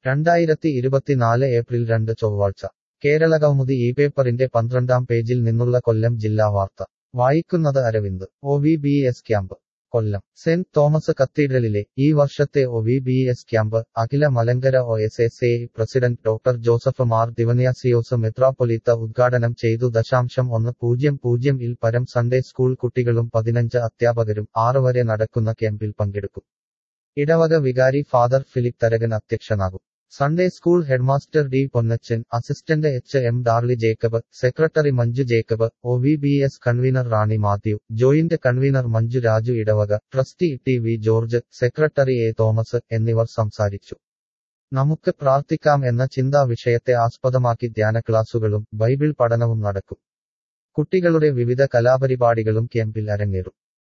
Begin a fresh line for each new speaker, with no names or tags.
രണ്ടായിരത്തി ഇരുപത്തിനാല് ഏപ്രിൽ രണ്ട് ചൊവ്വാഴ്ച കേരളകൗമുദി ഈ പേപ്പറിന്റെ പന്ത്രണ്ടാം പേജിൽ നിന്നുള്ള കൊല്ലം ജില്ലാ വാർത്ത വായിക്കുന്നത് Aravind O V B S camp Kollam saint Thomas കത്തീഡ്രലിലെ ഈ വർഷത്തെ O V B S camp അഖില Malankara O S S A president doctor Joseph Mar Dionysius മെത്രാപ്പൊലീത്ത ഉദ്ഘാടനം ചെയ്തു ദശാംശം ഒന്ന് പൂജ്യം പൂജ്യം ഇൽ പരം സൺഡേ സ്കൂൾ കുട്ടികളും പതിനഞ്ച് അധ്യാപകരും ആറ് വരെ നടക്കുന്ന ക്യാമ്പിൽ പങ്കെടുക്കും ഇടവക വികാരി ഫാദർ ഫിലിപ്പ് തരകൻ അധ്യക്ഷനാകും Sunday school headmaster D Ponnachan assistant H M Darly Jacob secretary Manju Jacob O V B S convener Rani Mathew joint convener Manju Raju ഇടവക trustee T V George secretary A Thomas എന്നിവർ സംസാരിച്ചു നമുക്ക് പ്രാർത്ഥിക്കാം എന്ന ചിന്താ വിഷയത്തെ ആസ്പദമാക്കി ധ്യാന ക്ലാസുകളും ബൈബിൾ പഠനവും നടക്കും കുട്ടികളുടെ വിവിധ കലാപരിപാടികളും ക്യാമ്പിൽ അരങ്ങേറും